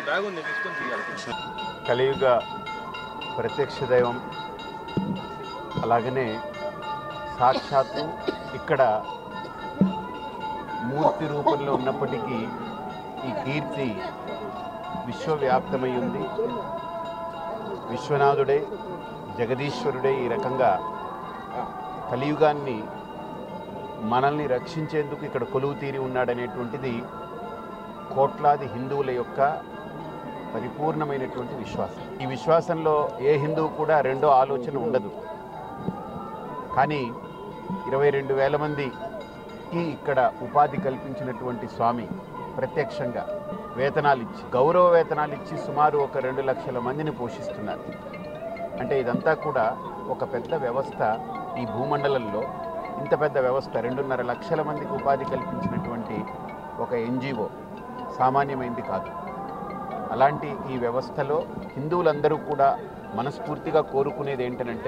bag ఉంది తీసుకొని తీయాలి కలియుగ ప్రత్యక్ష దైవం అలాగనే సాక్షాత్తు ఇక్కడ మూర్తి రూపంలో ఉన్నప్పటికీ ఈ కీర్తి విశ్వవ్యాప్తమై ఉంది విశ్వనాథుడే జగదీశ్వరుడే ఈ రకంగా కలియుగాన్ని మనల్ని రక్షించేందుకు ఇక్కడ కొలువు తీరి ఉన్నాడనేటువంటిది కోట్లాది హిందువుల యొక్క పరిపూర్ణమైనటువంటి విశ్వాసం ఈ విశ్వాసంలో ఏ హిందువు కూడా రెండో ఆలోచన ఉండదు కానీ ఇరవై రెండు వేల మందికి ఇక్కడ ఉపాధి కల్పించినటువంటి స్వామి ప్రత్యక్షంగా వేతనాలు ఇచ్చి గౌరవ వేతనాలు ఇచ్చి సుమారు ఒక రెండు లక్షల మందిని పోషిస్తున్నారు అంటే ఇదంతా కూడా ఒక పెద్ద వ్యవస్థ ఈ భూమండలంలో ఇంత పెద్ద వ్యవస్థ రెండున్నర లక్షల మందికి ఉపాధి కల్పించినటువంటి ఒక ఎన్జిఓ సామాన్యమైంది కాదు అలాంటి ఈ వ్యవస్థలో హిందువులందరూ కూడా మనస్ఫూర్తిగా కోరుకునేది ఏంటనంటే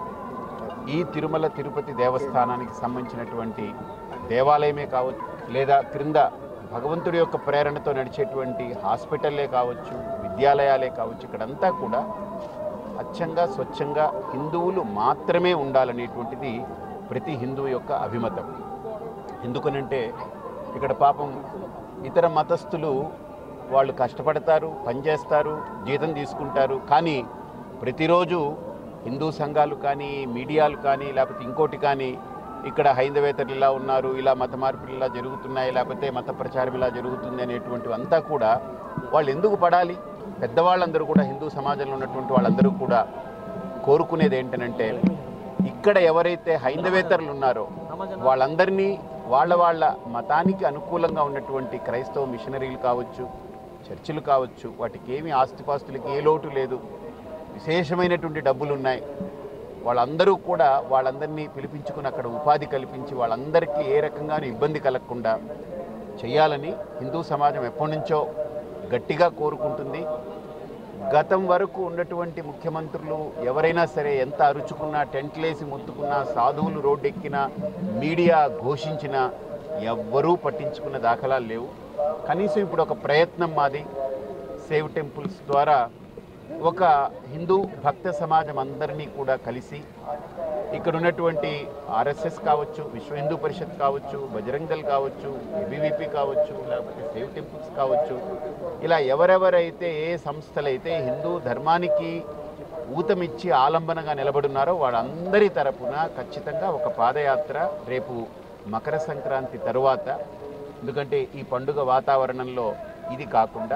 ఈ తిరుమల తిరుపతి దేవస్థానానికి సంబంధించినటువంటి దేవాలయమే కావచ్చు లేదా క్రింద భగవంతుడి యొక్క ప్రేరణతో నడిచేటువంటి హాస్పిటల్లే కావచ్చు విద్యాలయాలే కావచ్చు ఇక్కడంతా కూడా అచ్చంగా స్వచ్ఛంగా హిందువులు మాత్రమే ఉండాలనేటువంటిది ప్రతి హిందువు యొక్క అభిమతం ఎందుకనంటే ఇక్కడ పాపం ఇతర మతస్థులు వాళ్ళు కష్టపడతారు పనిచేస్తారు జీతం తీసుకుంటారు కానీ ప్రతిరోజు హిందూ సంఘాలు కానీ మీడియాలు కానీ లేకపోతే ఇంకోటి కానీ ఇక్కడ హైందవేతరులు ఇలా ఉన్నారు ఇలా మత మార్పులు ఇలా జరుగుతున్నాయి లేకపోతే మత ప్రచారం ఇలా జరుగుతుంది అనేటువంటివి అంతా కూడా వాళ్ళు ఎందుకు పడాలి పెద్దవాళ్ళందరూ కూడా హిందూ సమాజంలో ఉన్నటువంటి వాళ్ళందరూ కూడా కోరుకునేది ఏంటనంటే ఇక్కడ ఎవరైతే హైందవేతరులు ఉన్నారో వాళ్ళందరినీ వాళ్ళ వాళ్ళ మతానికి అనుకూలంగా ఉన్నటువంటి క్రైస్తవ మిషనరీలు కావచ్చు చర్చిలు కావచ్చు వాటికి ఏమి ఆస్తిపాస్తులకి ఏ లోటు లేదు విశేషమైనటువంటి డబ్బులు ఉన్నాయి వాళ్ళందరూ కూడా వాళ్ళందరినీ పిలిపించుకుని అక్కడ ఉపాధి కల్పించి వాళ్ళందరికీ ఏ రకంగానూ ఇబ్బంది కలగకుండా చేయాలని హిందూ సమాజం ఎప్పటి నుంచో గట్టిగా కోరుకుంటుంది గతం వరకు ఉన్నటువంటి ముఖ్యమంత్రులు ఎవరైనా సరే ఎంత అరుచుకున్నా టెంట్లేసి మొత్తుకున్నా సాధువులు రోడ్డెక్కినా మీడియా ఘోషించినా ఎవ్వరూ పట్టించుకున్న దాఖలాలు లేవు కనీసం ఇప్పుడు ఒక ప్రయత్నం మాది సేవ్ టెంపుల్స్ ద్వారా ఒక హిందూ భక్త సమాజం అందరినీ కూడా కలిసి ఇక్కడ ఉన్నటువంటి ఆర్ఎస్ఎస్ కావచ్చు విశ్వ హిందూ పరిషత్ కావచ్చు బజరంగ్ దళ్ కావచ్చు ఏబీవీపీ కావచ్చు లేకపోతే సేవ్ టెంపుల్స్ కావచ్చు ఇలా ఎవరెవరైతే ఏ సంస్థలైతే హిందూ ధర్మానికి ఊతమిచ్చి ఆలంబనగా నిలబడున్నారో వాళ్ళందరి తరపున ఖచ్చితంగా ఒక పాదయాత్ర రేపు మకర సంక్రాంతి తరువాత ఎందుకంటే ఈ పండుగ వాతావరణంలో ఇది కాకుండా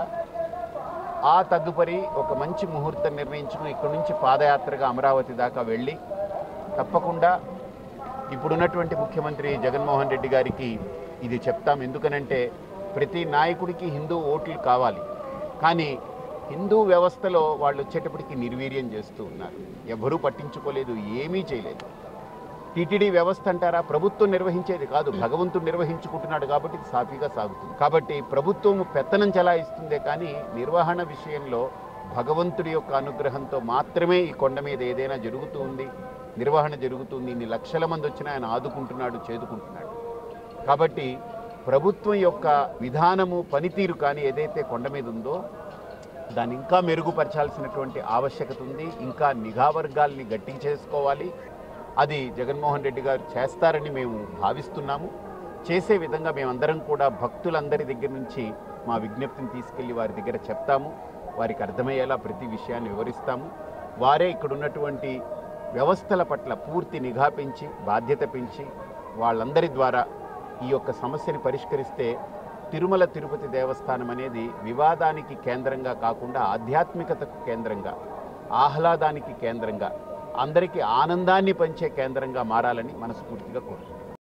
ఆ తదుపరి ఒక మంచి ముహూర్తం నిర్ణయించుకుని ఇక్కడి నుంచి పాదయాత్రగా అమరావతి దాకా వెళ్ళి తప్పకుండా ఇప్పుడున్నటువంటి ముఖ్యమంత్రి జగన్మోహన్ రెడ్డి గారికి ఇది చెప్తాం ఎందుకనంటే ప్రతి నాయకుడికి హిందూ ఓట్లు కావాలి కానీ హిందూ వ్యవస్థలో వాళ్ళు వచ్చేటప్పటికి నిర్వీర్యం చేస్తూ ఉన్నారు ఎవరూ పట్టించుకోలేదు ఏమీ చేయలేదు టీటీడీ వ్యవస్థ అంటారా ప్రభుత్వం నిర్వహించేది కాదు భగవంతుడు నిర్వహించుకుంటున్నాడు కాబట్టి ఇది సాఫీగా సాగుతుంది కాబట్టి ప్రభుత్వం పెత్తనం చెలాయిస్తుందే కానీ నిర్వహణ విషయంలో భగవంతుడి యొక్క అనుగ్రహంతో మాత్రమే ఈ కొండ మీద ఏదైనా జరుగుతూ ఉంది నిర్వహణ జరుగుతుంది ఇన్ని లక్షల మంది వచ్చినా ఆయన ఆదుకుంటున్నాడు చేదుకుంటున్నాడు కాబట్టి ప్రభుత్వం యొక్క విధానము పనితీరు కానీ ఏదైతే కొండ మీద ఉందో దాన్ని ఇంకా మెరుగుపరచాల్సినటువంటి ఆవశ్యకత ఉంది ఇంకా నిఘా వర్గాల్ని గట్టిగా చేసుకోవాలి అది జగన్మోహన్ రెడ్డి గారు చేస్తారని మేము భావిస్తున్నాము చేసే విధంగా మేమందరం కూడా భక్తులందరి దగ్గర నుంచి మా విజ్ఞప్తిని తీసుకెళ్ళి వారి దగ్గర చెప్తాము వారికి అర్థమయ్యేలా ప్రతి విషయాన్ని వివరిస్తాము వారే ఇక్కడ ఉన్నటువంటి వ్యవస్థల పట్ల పూర్తి నిఘా పెంచి బాధ్యత పెంచి వాళ్ళందరి ద్వారా ఈ యొక్క సమస్యని పరిష్కరిస్తే తిరుమల తిరుపతి దేవస్థానం అనేది వివాదానికి కేంద్రంగా కాకుండా ఆధ్యాత్మికతకు కేంద్రంగా ఆహ్లాదానికి కేంద్రంగా అందరికీ ఆనందాన్ని పంచే కేంద్రంగా మారాలని మనస్ఫూర్తిగా కోరుతున్నాను